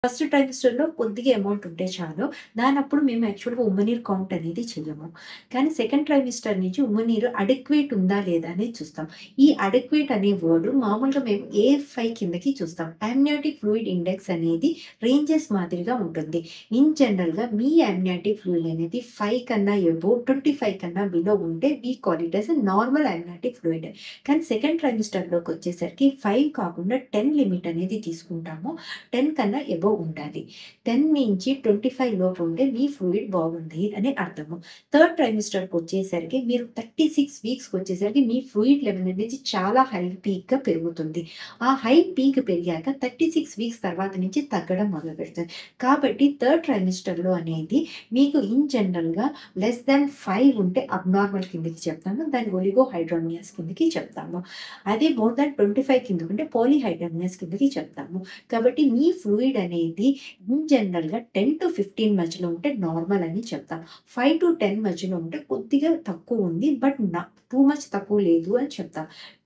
First ట్రైమిస్టర్‌లో కొద్దిగా amount ఉంటే చాలు. దానప్పుడు మేము యాక్చువల్‌గా ఉమ్మనీరు కౌంట్ అనేది చెయ్యము. కానీ సెకండ్ ట్రైమిస్టర్ నుంచి ఉమ్మనీరు అడెక్వేట్ ఉందా లేదా అనేది చూస్తాం. ఈ అడెక్వేట్ అనే వర్డ్ మామూలుగా మేము ఏ5 కిందకి చూస్తాం. అమ్నియోటిక్ ఫ్లూయిడ్ ఇండెక్స్ అనేది రేంజెస్ మాదిరిగా ఉంటుంది. ఇన్ జనరల్‌గా మీ అమ్నియోటిక్ ఫ్లూయిడ్ అనేది 5 కన్నా అబోవ్ 25 కన్నా బిలో ఉంటే we call it as a normal amniotic fluid. కానీ సెకండ్ ట్రైమిస్టర్‌లోకొచ్చేసరికి 5 కాకుండా 10 లిమిట్ అనేది తీసుకుంటాము. 10 కన్నా అబోవ్ ఉండాలి. 10 నుంచి 25 లోపు ఉంటే మీ ఫ్లూయిడ్ బాగుంది అని అర్థము. థర్డ్ ట్రైమిస్టర్‌కొచ్చేసరికి మీరు 36 వీక్స్‌కొచ్చేసరికి మీ ఫ్లూయిడ్ లెవెల్ అనేది చాలా హై పీక్‌గా పెరుగుతుంది. ఆ హై పీక్ పెరిగాక 36 వీక్స్ తర్వాత నుంచి తగ్గడం మొదలుపెడుతుంది. కాబట్టి థర్డ్ ట్రైమిస్టర్‌లో అనేది మీకు ఇన్ జనరల్‌గా లెస్ థాన్ 5 ఉంటే అబ్నార్మల్ కిందకి చెప్తాము. దాన్ని ఒలిగోహైడ్రామియాస్ కిందకి చెప్తాము. అదే మోర్ థాన్ 25 కిందకుంటే పాలీహైడ్రామియాస్ కిందకి చెప్తాము. కాబట్టి మీ ఫ్లూయిడ్ అనేది ఇన్ జనరల్‌గా 10-15 మధ్యలో ఉంటే నార్మల్ అని చెప్తాం. 5-10 మధ్యలో ఉంటే కొద్దిగా తక్కువ ఉంది. బట్ న టూ మచ్ తక్కువ లేదు అని చెప్తాం.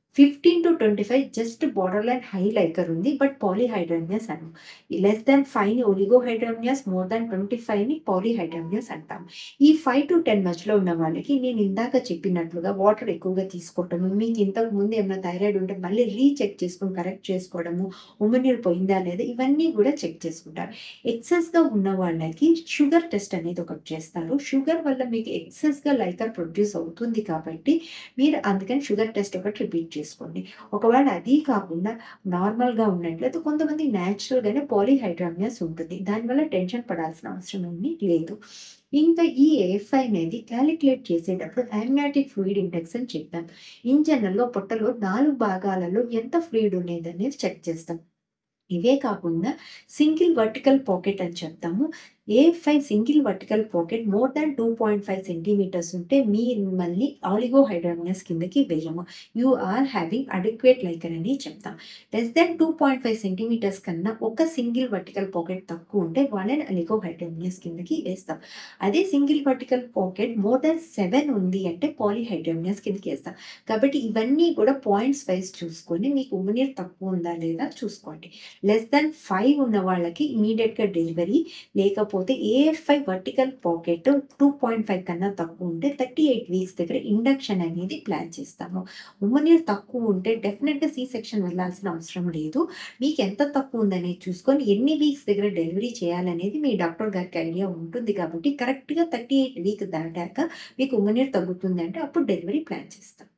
15-25 just borderline high liquor ఉంది. బట్ పాలీహైడ్రామియాస్ అనం. లెస్ థాన్ 5ని ఒలిగోహైడ్రామియాస్, మోర్ థాన్ 25ని పాలీహైడ్రామియాస్ అంటాం. ఈ 5-10 మధ్యలో ఉన్న వాళ్ళకి నేను ఇందాక చెప్పినట్లుగా వాటర్ ఎక్కువగా తీసుకోవటము, మీకు ఇంతకు ముందు ఏమైనా థైరాయిడ్ ఉంటే మళ్ళీ రీచెక్ చేసుకొని కరెక్ట్ చేసుకోవడము, ఉమ్మనీరు పోయిందా లేదా ఇవన్నీ కూడా చెక్ చేసుకుంటారు. ఎక్సెస్‌గా ఉన్న వాళ్ళకి షుగర్ టెస్ట్ అనేది ఒకటి చేస్తారు. షుగర్ వల్ల మీకు ఎక్సెస్‌గా లైకర్ ప్రొడ్యూస్ అవుతుంది కాబట్టి మీరు అందుకని షుగర్ టెస్ట్ ఒకటి రిపీట్ చేసుకోండి. ఒకవేళ అది కాకుండా నార్మల్‌గా ఉన్నట్లయితే కొంతమంది నేచురల్‌గానే పాలీహైడ్రామియాస్ ఉంటుంది. దానివల్ల టెన్షన్ పడాల్సిన అవసరం ఏమీ లేదు. ఇంకా ఈ ఏ5 అనేది కాలిక్యులేట్ చేసేటప్పుడు అమ్నియోటిక్ ఫ్లూయిడ్ ఇండెక్స్ అని చెప్పాం. ఇన్ జనరల్‌గా పొట్టలో 4 భాగాలలో ఎంత ఫ్లూయిడ్ ఉండేదనేది చెక్ చేస్తాం. ఇవే కాకుండా సింగిల్ వర్టికల్ పాకెట్ అని చెప్తాము. ఏ5 single vertical pocket more than 2.5 centimetres ఉంటే మిమ్మల్ని ఆలిగోహైడ్రామియాస్ కిందకి వేయము. You are having adequate liquor అని చెప్తాం. లెస్ థాన్ 2.5 సెంటీమీటర్స్ కన్నా ఒక సింగిల్ వర్టికల్ పాకెట్ తక్కువ ఉంటే వాళ్ళని అలిగోహైడ్రామియాస్ కిందకి వేస్తాం. అదే single vertical pocket more than 7 ఉంది అంటే పాలీహైడ్రామియాస్ కిందకి వేస్తాం. కాబట్టి ఇవన్నీ కూడా పాయింట్స్ వైస్ చూసుకొని మీకు ఉమ్మనీరు తక్కువ ఉందా లేదా చూసుకోండి. లెస్ థాన్ 5 ఉన్న వాళ్ళకి ఇమ్మీడియేట్‌గా డెలివరీ లేకపోతే ఏ5 వర్టికల్ పాకెట్ 2.5 కన్నా తక్కువ ఉంటే 38 వీక్స్ దగ్గర ఇండక్షన్ అనేది ప్లాన్ చేస్తాము. ఉమ్మనీరు తక్కువ ఉంటే డెఫినిట్‌గా సి సెక్షన్ వెళ్ళాల్సిన అవసరం లేదు. మీకు ఎంత తక్కువ ఉందనేది చూసుకొని ఎన్ని వీక్స్ దగ్గర డెలివరీ చేయాలనేది మీ డాక్టర్ గారికి ఐడియా ఉంటుంది కాబట్టి కరెక్ట్‌గా 38 వీక్ దాటాక మీకు ఉమ్మనీరు తగ్గుతుంది అంటే అప్పుడు డెలివరీ ప్లాన్ చేస్తాం.